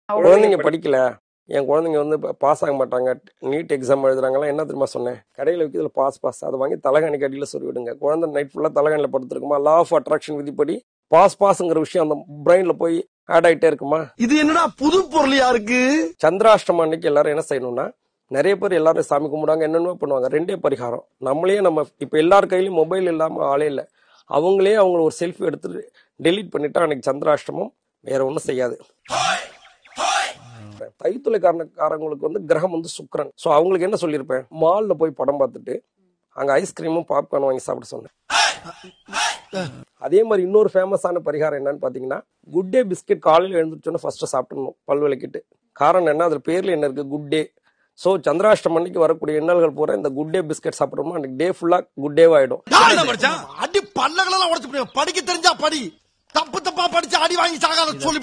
குழந்தைங்க படிக்கல என் குழந்தைங்க வந்து பாஸ் ஆக மாட்டாங்க நீட் எக்ஸாம் எழுதுறாங்கலாம் என்ன தெரியுமா சொன்னேன் கடையில் வைக்கிறதுல பாஸ் பாஸ் அதை வாங்கி தலைகாணி கடியில் சொல்லி விடுங்க குழந்தை நைட் ஃபுல்லாக தலைகாணியில் படுத்துருக்குமா லா ஆஃப் அட்ராக்ஷன் விதிப்படி பாஸ் பாஸ்ங்கிற விஷயம் அந்த பிரெயின்ல போய் ஆட் ஆயிட்டே இருக்குமா இது என்னடா புது பொருளியா இருக்கு சந்திராஷ்டமம் அன்னைக்கு எல்லாரும் என்ன செய்யணும்னா நிறைய பேர் எல்லாரும் சாமி கும்பிடுவாங்க என்னென்னமோ பண்ணுவாங்க ரெண்டே பரிகாரம் நம்மளே நம்ம இப்போ எல்லார் கையிலயும் மொபைல் இல்லாம ஆளே இல்லை அவங்களே அவங்க ஒரு செல்ஃபி எடுத்து டெலீட் பண்ணிட்டா அன்னைக்கு சந்திராஷ்டமம் வேற ஒன்றும் செய்யாது தைத்துளைக்காரக்காரங்களுக்கு வந்து கிரகம் வந்து சுக்கிரன் ஸோ அவங்களுக்கு என்ன சொல்லியிருப்பேன் மாலில் போய் படம் பார்த்துட்டு அங்கே ஐஸ்கிரீமும் பாப்கார்ன் வாங்கி சாப்பிட சொன்னேன் அதே மாதிரி இன்னொரு ஃபேமஸான பரிகாரம் என்னன்னு பார்த்தீங்கன்னா குட் டே பிஸ்கெட் காலையில் எழுந்துச்சோன்னு ஃபர்ஸ்ட் சாப்பிடணும் பல் விளக்கிட்டு காரணம் என்ன அதில் பேர்ல என்ன இருக்கு குட் டே ஸோ சந்திராஷ்டம் அன்னைக்கு வரக்கூடிய எண்ணல்கள் பூரா இந்த குட் டே பிஸ்கெட் சாப்பிடுறோமோ அன்னைக்கு டே ஃபுல்லா குட் டேவாயிடும் அடி பல்லகளெல்லாம் உடச்சு படிக்க தெரிஞ்சா படி தப்பு தப்பா படிச்சு அடி வாங்கி சாகாத சொல்லி